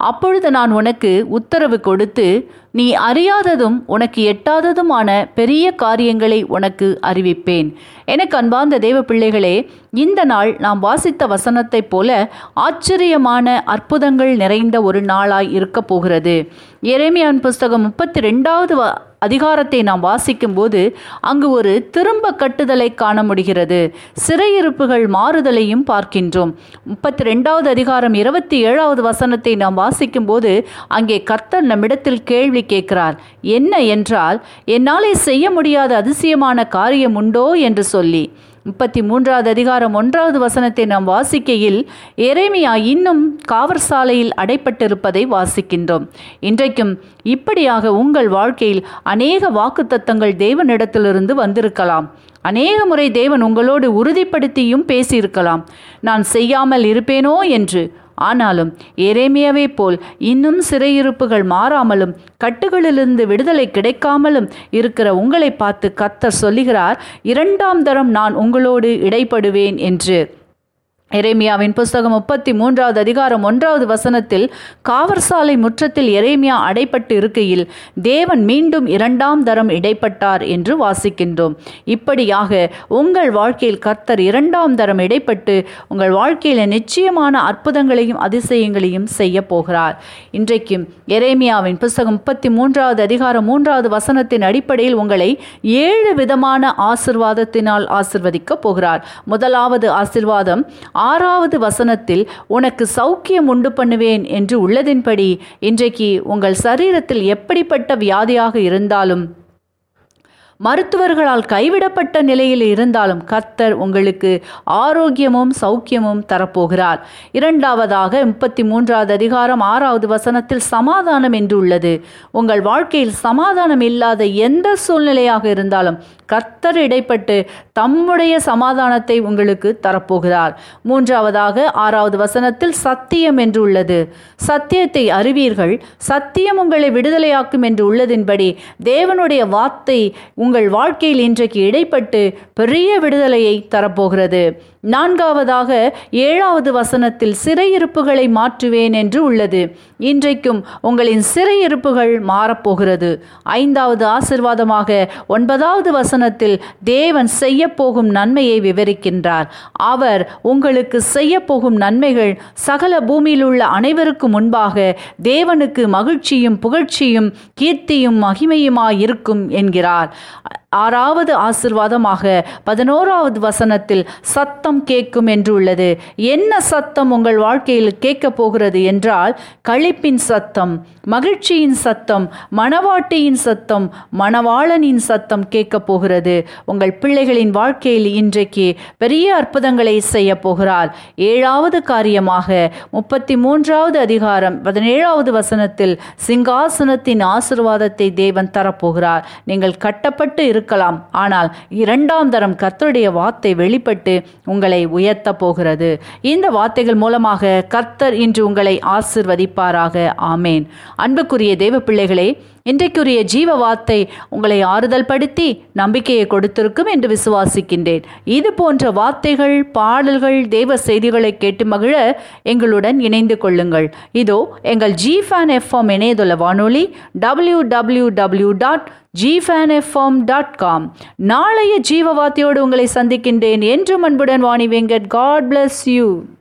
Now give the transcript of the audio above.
அப்பொழுது நான் உனக்கு உத்தரவு கொடுத்து நீ அறியாததும் உனக்கு எட்டாததுமான பெரிய காரியங்களை உனக்கு அறிவிப்பேன் எனக்கு அன்பார்ந்த தேவ பிள்ளைகளே இந்த நாள் நாம் வாசித்த வசனத்தைப் போல ஆச்சரியமான அற்புதங்கள் நிறைந்த ஒரு நாளாய் இருக்கப் போகிறது எரேமியான் புஸ்தகம் முப்பத்தி ரெண்டாவது வ அதிகாரத்தை நாம் வாசிக்கும்போது அங்கு ஒரு திரும்ப கட்டுதலை காண முடிகிறது சிறையிருப்புகள் மாறுதலையும் பார்க்கின்றோம் முப்பத்தி ரெண்டாவது அதிகாரம் இருபத்தி ஏழாவது வசனத்தை நாம் வாசிக்கும்போது அங்கே கர்த்தர் நம்மிடத்தில் கேள்வி கேட்கிறார் என்ன என்றால் என்னாலே செய்ய முடியாத அதிசயமான காரியம் உண்டோ என்று சொல்லி முப்பத்தி மூன்றாவது அதிகாரம் ஒன்றாவது வசனத்தை நாம் வாசிக்கையில் எரேமியா இன்னும் காவற் சாலையில் அடைப்பட்டிருப்பதை வாசிக்கின்றோம் இன்றைக்கும் இப்படியாக உங்கள் வாழ்க்கையில் அநேக வாக்குத்தத்தங்கள் தேவனிடத்திலிருந்து வந்திருக்கலாம் அநேக முறை தேவன் உங்களோடு உறுதிப்படுத்தியும் பேசியிருக்கலாம் நான் செய்யாமல் இருப்பேனோ என்று ஆனாலும் எரேமியாவை போல் இன்னும் சிறையிருப்புகள் மாறாமலும் கட்டுகளிலிருந்து விடுதலை கிடைக்காமலும் இருக்கிற உங்களை பார்த்து கத்தர் சொல்லுகிறார் இரண்டாம் தரம் நான் உங்களோடு இடைப்படுவேன் என்று எரேமியாவின் புஸ்தகம் முப்பத்தி மூன்றாவது அதிகாரம் ஒன்றாவது வசனத்தில் காவற்சாலை முற்றத்தில் எரேமியா அடைப்பட்டு இருக்கையில் தேவன் மீண்டும் இரண்டாம் தரம் இடைப்பட்டார் என்று வாசிக்கின்றோம் இப்படியாக உங்கள் வாழ்க்கையில் கர்த்தர் இரண்டாம் தரம் இடைப்பட்டு உங்கள் வாழ்க்கையில் நிச்சயமான அற்புதங்களையும் அதிசயங்களையும் செய்ய போகிறார் இன்றைக்கும் எரேமியாவின் புஸ்தகம் முப்பத்தி மூன்றாவது அதிகாரம் மூன்றாவது வசனத்தின் அடிப்படையில் உங்களை ஏழு விதமான ஆசிர்வாதத்தினால் ஆசிர்வதிக்கப் போகிறார் முதலாவது ஆசிர்வாதம் ஆறாவது வசனத்தில் உனக்கு சௌக்கியம் உண்டு பண்ணுவேன் என்று உள்ளதின்படி இன்றைக்கு உங்கள் சரீரத்தில் எப்படிப்பட்ட வியாதியாக இருந்தாலும் மருத்துவர்களால் கைவிடப்பட்ட நிலையில் இருந்தாலும் கர்த்தர் உங்களுக்கு ஆரோக்கியமும் சௌக்கியமும் தரப்போகிறார் இரண்டாவதாக முப்பத்தி மூன்றாவது அதிகாரம் ஆறாவது வசனத்தில் சமாதானம் என்று உள்ளது உங்கள் வாழ்க்கையில் சமாதானம் இல்லாத எந்த சூழ்நிலையாக இருந்தாலும் கர்த்தர் இடைப்பட்டு தம்முடைய சமாதானத்தை உங்களுக்கு தரப்போகிறார் மூன்றாவதாக ஆறாவது வசனத்தில் சத்தியம் என்று உள்ளது சத்தியத்தை அறிவீர்கள் சத்தியம் உங்களை விடுதலையாக்கும் என்று உள்ளதின்படி தேவனுடைய வார்த்தை உங்கள் வாழ்க்கையில் இன்றைக்கு இடைப்பட்டு பெரிய விடுதலையை தரப்போகிறது நான்காவதாக ஏழாவது வசனத்தில் சிறையிருப்புகளை மாற்றுவேன் என்று உள்ளது இன்றைக்கும் உங்களின் சிறையிருப்புகள் மாறப்போகிறது ஐந்தாவது ஆசிர்வாதமாக ஒன்பதாவது வசனத்தில் தேவன் செய்ய போகும் நன்மையை விவரிக்கின்றார் அவர் உங்களுக்கு செய்ய போகும் நன்மைகள் சகல பூமியில் உள்ள அனைவருக்கும் முன்பாக தேவனுக்கு மகிழ்ச்சியும் புகழ்ச்சியும் கீர்த்தியும் மகிமையுமாயிருக்கும் என்கிறார் ஆறாவது ஆசிர்வாதமாக பதினோராவது வசனத்தில் சத்தம் கேட்கும் என்று உள்ளது என்ன சத்தம் உங்கள் வாழ்க்கையில் கேட்கப் போகிறது என்றால் களிப்பின் சத்தம் மகிழ்ச்சியின் சத்தம் மணவாட்டியின் சத்தம் மணவாளனின் சத்தம் கேட்கப் போகிறது உங்கள் பிள்ளைகளின் வாழ்க்கையில் இன்றைக்கு பெரிய அற்புதங்களை செய்ய போகிறார் ஏழாவது காரியமாக முப்பத்தி மூன்றாவது அதிகாரம் பதினேழாவது வசனத்தில் சிங்காசனத்தின் ஆசிர்வாதத்தை தேவன் தரப்போகிறார் நீங்கள் கட்டப்பட்டு இருக்கலாம் ஆனால் இரண்டாம் தரம் கர்த்தருடைய வார்த்தை வெளிப்பட்டு உங்களை உயர்த்த போகிறது இந்த வார்த்தைகள் மூலமாக கர்த்தர் இன்று உங்களை ஆசிர்வதிப்பாராக ஆமேன் அன்புக்குரிய தேவ பிள்ளைகளே இன்றைக்குரிய ஜீவ வார்த்தை உங்களை ஆறுதல் படுத்தி நம்பிக்கையை கொடுத்திருக்கும் என்று விசுவாசிக்கின்றேன் இது போன்ற வார்த்தைகள் பாடல்கள் தேவ செய்திகளை கேட்டு மகிழ எங்களுடன் இணைந்து கொள்ளுங்கள் இதோ எங்கள் ஜி ஃபேன் எஃப்எம் இணையதள வானொலி W W W dot gfanfm dot com நாளைய ஜீவ வார்த்தையோடு உங்களை சந்திக்கின்றேன் என்றும் அன்புடன் Vani Venkat God bless you